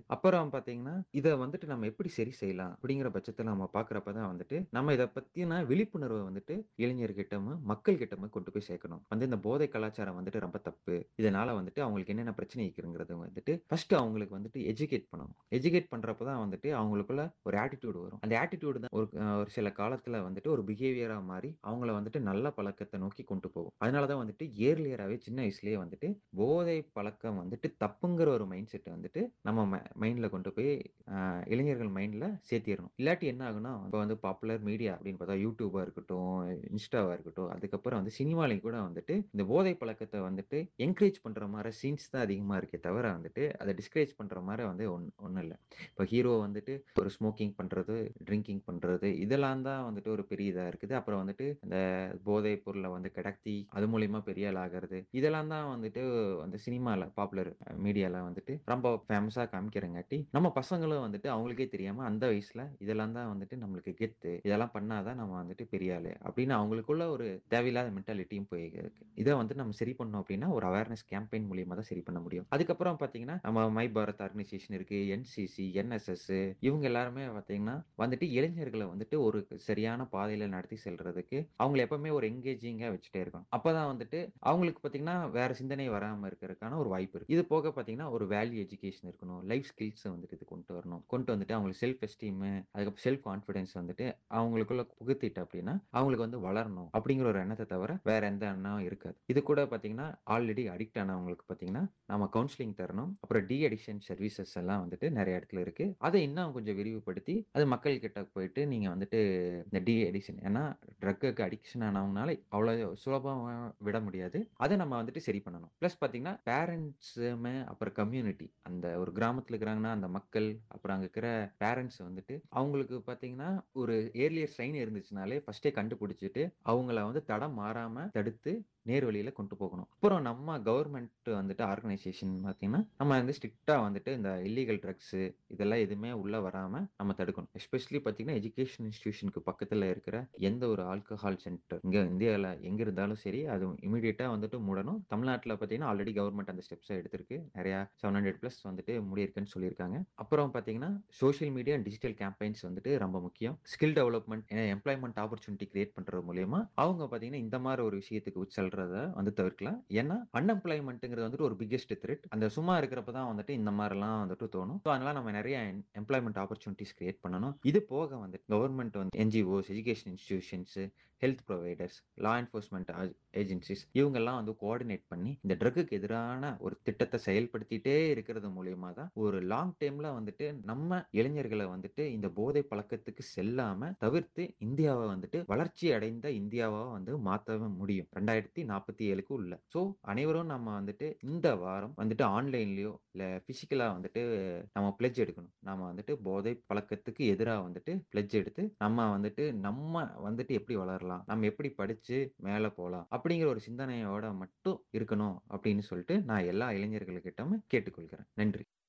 அப்புறம் பார்த்தீங்கன்னா, இத வந்துட்டு நம்ம எப்படி சரி செய்யலாம்? அப்படிங்கிற பட்சத்தில நம்ம பார்க்கிறப்ப தான் வந்துட்டு, நம்ம இத பத்தின விழிப்புணர்வ வந்துட்டு இளைஞர்கிட்டயும், மக்கள் கிட்டயும் கொண்டு போய் சேர்க்கணும். வந்து இந்த போதை கலாச்சாரம் வந்துட்டு ரொம்ப தப்பு. இதனால வந்துட்டு அவங்களுக்கு என்னென்ன பிரச்சனை இருக்குங்கிறத வந்துட்டு ஃபர்ஸ்ட்டு அவங்களுக்கு வந்துட்டு எஜுகேட் பண்ணணும். எஜுகேட் பண்றப்ப தான் வந்துட்டு அவங்களுக்குள்ள ஒரு ஆட்டிட்யூட் வரும். அந்த ஆட்டிட்யூட் தான் ஒரு அ ஒரு சில காலத்தில வந்துட்டு ஒரு பிஹேவியரா மாறி, அவங்கள வந்துட்டு நல்ல பழக்கத்த நோக்கி கொண்டு போகும். அதனால தான் வந்துட்டு இயர்லியராவே சின்ன வயசுலயே வந்துட்டு போதை பழக்கம் வந்துட்டு தப்புங்கிற ஒரு மைண்ட் செட்ட வந்துட்டு நம்ம ம மைண்ட்ல கொண்டு போய் அ இளைஞர்கள் மைண்ட்ல சேர்த்திறணும். இல்லாட்டி என்ன ஆகும்னா, இப்ப வந்து பாப்புலர் மீடியா அப்படின்னு பார்த்தா யூடியூபா இருக்கட்டும், இன்ஸ்டாவா இருக்கட்டும், அதுக்கப்புறம் வந்து சினிமாலயும் கூட வந்துட்டு இந்த போதை பழக்கத்த வந்துட்டு என்கரேஜ் பண்ற மாரி சீன்ஸ் தான் அதிகமா இருக்கே தவிர வந்துட்டு, அத டிஸ்கரேஜ் பண்ற மாரி வந்து ஒன் ஒண்ணும் இல்ல. இப்ப ஹீரோ வந்துட்டு ஒரு ஸ்மோக்கிங் பண்றது, ட்ரிங்கிங் பண்றது இதெல்லாம் தான் வந்துட்டு ஒரு பெரிய இதா இருக்குது. அப்புறம் வந்துட்டு இந்த போதை பொருள வந்து கடத்தி, அது மூலியமா பெரிய ஆள் ஆகுறது. இதெல்லாம் தான் வந்துட்டு அந்த சினிமால பாப்புலர் மீடியால வந்துட்டு ரொம்ப ஃபேமஸா காமிக்கிறங்காட்டி, நம்ம பசங்களும் வந்துட்டு அவங்களுக்கே தெரியாம அந்த வயசுல இதெல்லாம் தான் வந்துட்டு நம்மளுக்கு கெத்து. இதெல்லாம் பண்ணா தான் நம்ம வந்துட்டு பெரிய ஆளு. அப்படின்னு அவங்களுக்குள்ள ஒரு தேவையில்லாத மென்டாலிட்டியும் போய் இருக்கு. இத வந்து நம்ம சரி பண்ணோம் அப்படின்னா, ஒரு அவேர்னஸ் கேம்பெயின் மூலியமா தான் சரி பண்ண முடியும். அதுக்கப்புறம் பார்த்தீங்கன்னா, நம்ம மை பாரத் ஆர்கனைசேஷன் இருக்கு, என்சிசி, என்எஸ்எஸ் இவங்க எல்லாருமே பார்த்தீங்கன்னா, வந்துட்டு இளைஞர்கள வந்துட்டு ஒரு சரியான பாதையில நடத்தி செல்றதுக்கு அவங்கள எப்பவுமே ஒரு என்கேஜிங்கா வச்சுட்டே இருக்கணும். அப்பதான் வந்துட்டு அவங்களுக்கு பார்த்தீங்கன்னா, வேற சிந்தனை வராம இருக்கிறதுக்கான ஒரு வாய்ப்பு இருக்கு. இது போக பார்த்தீங்கன்னா, ஒரு வேல்யூ எஜுகேஷன் இருக்கணும். லைஃப் ஸ்கில்ஸ வந்துட்டு இது கொண்டு வரணும். கொண்டு வந்துட்டு அவங்களுக்கு செல்ஃப் எஸ்டீம், அதுக்கப்புறம் செல்ஃப் கான்ஃபிடன்ஸ் வந்துட்டு அவங்களுக்குள்ள புகுத்திட்டு அப்படின்னா, அவங்களுக்கு வந்து வளரணும் அப்படிங்கிற ஒரு எண்ணத்த தவிர வேற எந்த எண்ணம் இருக்காது. இது கூட பார்த்தீங்கன்னா, ஆல்ரெடி அடிக்ட் ஆனவங்களுக்கு பார்த்தீங்கன்னா, நம்ம கவுன்சிலிங் தரணும். அப்புறம் டி அடிக்ஷன் சர்வீசஸ் எல்லாம் வந்துட்டு நெறைய இடத்துல இருக்கு. அத இன்னும் கொஞ்சம் விரிவுபடுத்தி, அது மக்கள் கிட்ட போயிட்டு நீங்க வந்துட்டு இந்த டி அடிக்ஷன் ஏன்னா ட்ரக்குக்கு அடிக்ஷன் ஆனவங்கனால அவ்வளோ சுலபமா விட முடியாது. அத நம்ம வந்துட்டு சரி பண்ணணும். பிளஸ் பார்த்தீங்கன்னா, பேரண்ட்ஸுமே அப்புறம் கம்யூனிட்டி அந்த ஒரு கிராமத்துல இருக்கிறாங்கன்னா, அந்த மக்கள் அப்புறம் அங்க இருக்கிற பேரண்ட்ஸ் வந்துட்டு அவங்களுக்கு பார்த்தீங்கன்னா, ஒரு ஏர்லியர் சைன் இருந்துச்சுனாலே ஃபர்ஸ்ட்டே கண்டுபிடிச்சுட்டு, அவங்கள வந்து தடம் மாறாம தடுத்து நேர் வழியில கொண்டு போகணும். அப்புறம் நம்ம கவர்மெண்ட் வந்துட்டு ஆர்கனைசேஷன் பார்த்தீங்கன்னா, நம்ம வந்து ஸ்ட்ரிக்ட்டா வந்துட்டு இந்த இல்லீகல் ட்ரக்ஸு இதெல்லாம் எதுவுமே உள்ள வராம நம்ம தடுக்கணும். எஸ்பெஷலி பார்த்தீங்கன்னா, எஜுகேஷன் இன்ஸ்டிடியூஷனுக்கு பக்கத்துல இருக்கிற எந்த ஒரு ஆல்கஹால் சென்டர் இங்க இந்தியால எங்க இருந்தாலும் சரி, அது இமிடியேட்டா வந்துட்டு மூடணும். தமிழ்நாட்டுல பார்த்தீங்கன்னா, ஆல்ரெடி கவர்மெண்ட் அந்த ஸ்டெப்ஸ எடுத்திருக்கு. நெறையா 700 பிளஸ் வந்துட்டு மூடியிருக்குன்னு சொல்லியிருக்காங்க. அப்புறம் பார்த்தீங்கன்னா, social media and digital campaigns வந்துட்டு ரொம்ப முக்கியம். ஸ்கில் டெவலப்மென்ட் ஏன்னா எம்ப்ளாய்மென்ட் ஆப்பர்ச்சுனிட்டி கிரியேட் பண்றது மூலியமா, அவங்க பார்த்தீங்கன்னா, இந்த மாரி ஒரு விஷயத்துக்கு செல்றத வந்து தவிர்க்கலாம். ஏன்னா அன்எம்ப்ளாய்மென்ட்ங்கிறது வந்துட்டு ஒரு பிக்கெஸ்ட் த்ரெட். அந்த சும்மா இருக்கிறப்ப தான் வந்துட்டு இந்த மாரிலாம் வந்துட்டு தோணும். ஸோ அதனால நம்ம நெறைய எம் எம்ப்ளாய்மென்ட் ஆப்பர்ச்சுனிட்டீஸ் கிரியேட் பண்ணணும். இது போக வந்துட்டு கவர்மெண்ட் வந்து NGOs, education institutions, health providers, law enforcement ah agencies இவங்கெல்லாம் வந்து கோஆர்டினேட் பண்ணி, இந்த ட்ரக்குக்கு எதிரான ஒரு திட்டத்த செயல்படுத்திட்டே இருக்கிறது மூலியமா தான், ஒரு லாங் டெர்ம்ல வந்துட்டு நம்ம இளைஞர்கள வந்துட்டு இந்த போதை பழக்கத்துக்கு செல்லாம தவிர்த்து, இந்தியாவ வந்துட்டு வளர்ச்சி அடைந்த இந்தியாவா வந்து மாத்தவே முடியும். 2047க்கு உள்ள. ஸோ அனைவரும் நம்ம வந்துட்டு இந்த வாரம் வந்துட்டு ஆன்லைன்லயோ, இல்ல பிசிக்கலா வந்துட்டு நம்ம பிளெட்ஜ் எடுக்கணும். நாம வந்துட்டு போதை பழக்கத்துக்கு எதிரா வந்துட்டு பிளெட்ஜ் எடுத்து, நம்ம வந்துட்டு நம்ம வந்துட்டு எப்படி வளரலாம்? நம்ம எப்படி படிச்சு மேல போலாம்? அப்படிங்கிற ஒரு சிந்தனையோட மட்டும் இருக்கணும் அப்படின்னு சொல்லிட்டு, நான் எல்லா இளைஞர்கள்கிட்டயும் கேட்டுக்கொள்கிறேன். நன்றி.